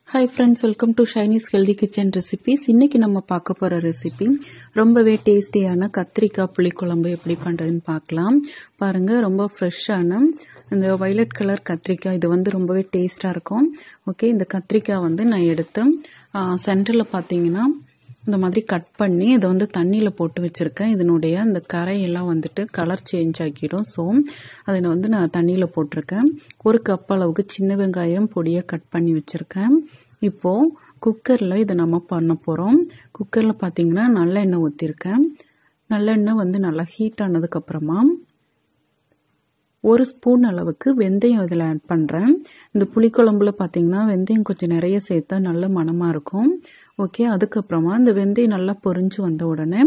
hi friends welcome to Shiny's healthy kitchen recipes இன்னைக்கு நம்ம பார்க்க போகிற ரெசிபி ரொம்பவே டேஸ்டியான கத்திரிக்காய் புளிக்குழம்பு எப்படி பண்ணுறதுன்னு பார்க்கலாம் பாருங்கள் ரொம்ப ஃப்ரெஷ்ஷான இந்த வைலட் கலர் கத்திரிக்காய் இது வந்து ரொம்பவே டேஸ்ட்டாக இருக்கும் ஓகே இந்த கத்திரிக்காய் வந்து நான் எடுத்து சென்டரில் பார்த்தீங்கன்னா இந்த மாதிரி கட் பண்ணி இதை வந்து தண்ணியில் போட்டு வச்சுருக்கேன் இதனுடைய இந்த கரையெல்லாம் வந்துட்டு கலர் சேஞ்ச் ஆக்கிடும் ஸோ அதை வந்து நான் தண்ணியில் போட்டிருக்கேன் ஒரு கப் அளவுக்கு சின்ன வெங்காயம் பொடியாக கட் பண்ணி வச்சுருக்கேன் இப்போது குக்கரில் இதை நம்ம பண்ண போகிறோம் குக்கரில் பார்த்தீங்கன்னா நல்லெண்ணெய் ஊற்றிருக்கேன் நல்லெண்ணெய் வந்து நல்லா ஹீட் ஆனதுக்கப்புறமா ஒரு ஸ்பூன் அளவுக்கு வெந்தயம் இதில் ஆட் பண்ணுறேன் இந்த புளிக்குழம்புல பார்த்தீங்கன்னா வெந்தயம் கொஞ்சம் நிறைய சேர்த்தா நல்ல மணமாக இருக்கும் ஓகே அதுக்கப்புறமா இந்த வெந்தயம் நல்லா பொரிஞ்சு வந்த உடனே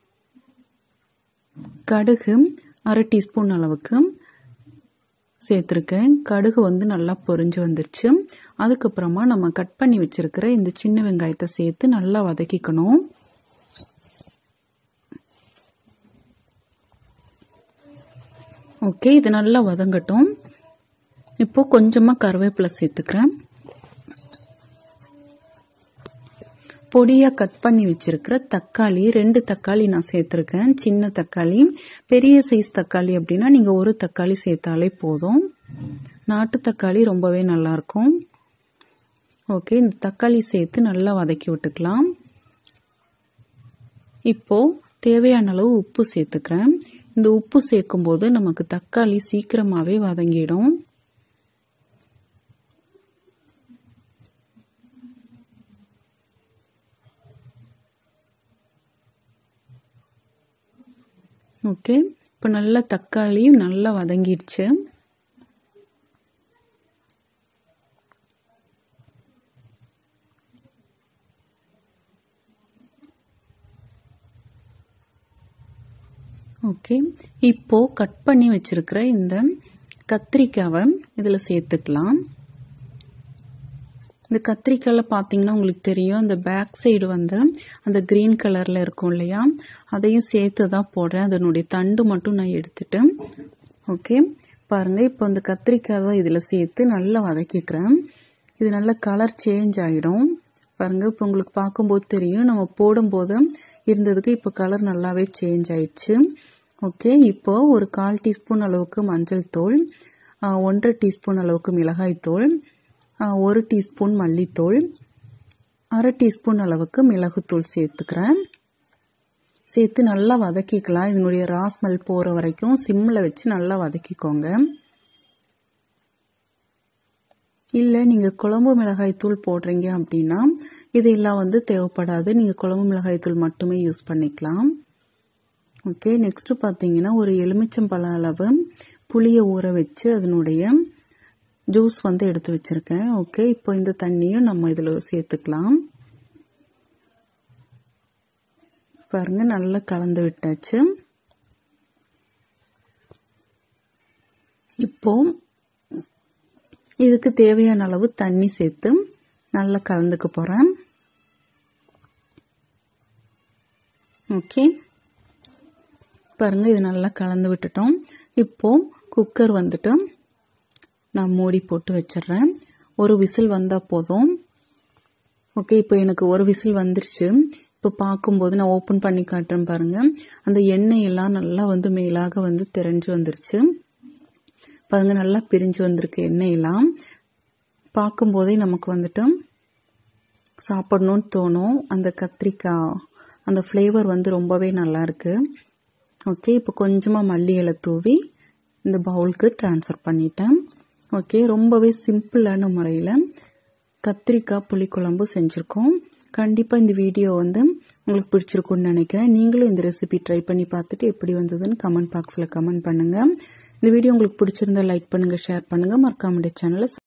கடுகு அரை டீஸ்பூன் அளவுக்கு சேர்த்துருக்கேன் கடுகு வந்து நல்லா பொரிஞ்சு வந்துருச்சு அதுக்கப்புறமா நம்ம கட் பண்ணி வச்சிருக்கிற இந்த சின்ன வெங்காயத்தை சேர்த்து நல்லா வதக்கிக்கணும் ஓகே இது நல்லா வதங்கட்டும் இப்போ கொஞ்சமாக கருவேப்பிலை சேர்த்துக்கிறேன் பொடியாக கட் பண்ணி வச்சிருக்கிற தக்காளி ரெண்டு தக்காளி நான் சேர்த்துருக்கேன் சின்ன தக்காளி பெரிய சைஸ் தக்காளி அப்படின்னா நீங்கள் ஒரு தக்காளி சேர்த்தாலே போதும் நாட்டு தக்காளி ரொம்பவே நல்லாயிருக்கும் ஓகே இந்த தக்காளி சேர்த்து நல்லா வதக்கி விட்டுக்கலாம் இப்போ தேவையான அளவு உப்பு சேர்த்துக்கிறேன் இந்த உப்பு சேர்க்கும்போது நமக்கு தக்காளி சீக்கிரமாகவே வதங்கிடும் ஓகே இப்போ நல்லா தக்காளியும் நல்லா வதங்கிடுச்சு ஓகே இப்போ கட் பண்ணி வச்சிருக்கிற இந்த கத்திரிக்காவை இதில் சேர்த்துக்கலாம் இந்த கத்திரிக்காயில் பார்த்தீங்கன்னா உங்களுக்கு தெரியும் அந்த பேக் சைடு வந்து அந்த க்ரீன் கலரில் இருக்கும் இல்லையா அதையும் சேர்த்து தான் போடுறேன் அதனுடைய தண்டு மட்டும் நான் எடுத்துட்டு ஓகே பாருங்கள் இப்போ இந்த கத்திரிக்காவை இதில் சேர்த்து நல்லா வதக்கிக்கிறேன் இது நல்ல கலர் சேஞ்ச் ஆகிடும் பாருங்கள் இப்போ உங்களுக்கு பார்க்கும்போது தெரியும் நம்ம போடும்போது இருந்ததுக்கு இப்போ கலர் நல்லாவே சேஞ்ச் ஆயிடுச்சு ஓகே இப்போ ஒரு கால் டீஸ்பூன் அளவுக்கு மஞ்சள் தூள் ஒன்றரை டீஸ்பூன் அளவுக்கு மிளகாய் தூள் ஒரு டீஸ்பூன் மல்லித்தூள் அரை டீஸ்பூன் அளவுக்கு மிளகுத்தூள் சேர்த்துக்கிறேன் சேர்த்து நல்லா வதக்கிக்கலாம் இதனுடைய ரா ஸ்மெல் போகிற வரைக்கும் சிம்மில் வச்சு நல்லா வதக்கிக்கோங்க இல்லை நீங்கள் குழம்பு மிளகாய் தூள் போடுறீங்க அப்படின்னா இதெல்லாம் வந்து தேவைப்படாது நீங்கள் குழம்பு மிளகாய் தூள் மட்டுமே யூஸ் பண்ணிக்கலாம் ஓகே நெக்ஸ்ட்டு பார்த்தீங்கன்னா ஒரு எலுமிச்சம்பழ அளவு புளியை ஊற வச்சு அதனுடைய ஜூஸ் வந்து எடுத்து வச்சுருக்கேன் ஓகே இப்போ இந்த தண்ணியும் நம்ம இதில் சேர்த்துக்கலாம் பாருங்க நல்லா கலந்து விட்டாச்சு இப்போ இதுக்கு தேவையான அளவு தண்ணி சேர்த்து நல்லா கலந்துக்க போகிறேன் ஓகே பாருங்க இது நல்லா கலந்து விட்டுட்டோம் இப்போ குக்கர் வந்துட்டு நான் மூடி போட்டு வச்சிடுறேன் ஒரு விசில் வந்தால் போதும் ஓகே இப்போ எனக்கு ஒரு விசில் வந்துருச்சு இப்போ பார்க்கும்போது நான் ஓப்பன் பண்ணி காட்டுறேன் பாருங்கள் அந்த எண்ணெய் எல்லாம் நல்லா வந்து மேலாக வந்து திரஞ்சு வந்துருச்சு பாருங்கள் நல்லா பிரிஞ்சு வந்திருக்கு எண்ணெயெல்லாம் பார்க்கும்போதே நமக்கு வந்துட்டு சாப்பிடணும்னு தோணும் அந்த கத்திரிக்காய் அந்த ஃப்ளேவர் வந்து ரொம்பவே நல்லா இருக்கு ஓகே இப்போ கொஞ்சமாக மல்லி இலை தூவி இந்த பவுலுக்கு ட்ரான்ஸ்ஃபர் பண்ணிட்டேன் ஓகே ரொம்பவே சிம்பிளான முறையில் கத்திரிக்காய் புளிக்குழம்பு செஞ்சுருக்கோம் கண்டிப்பாக இந்த வீடியோ வந்து உங்களுக்கு பிடிச்சிருக்குன்னு நினைக்கிறேன் நீங்களும் இந்த ரெசிபி ட்ரை பண்ணி பார்த்துட்டு எப்படி வந்ததுன்னு கமெண்ட் பாக்ஸில் கமெண்ட் பண்ணுங்கள் இந்த வீடியோ உங்களுக்கு பிடிச்சிருந்தா லைக் பண்ணுங்கள் ஷேர் பண்ணுங்கள் மறக்காம சேனலை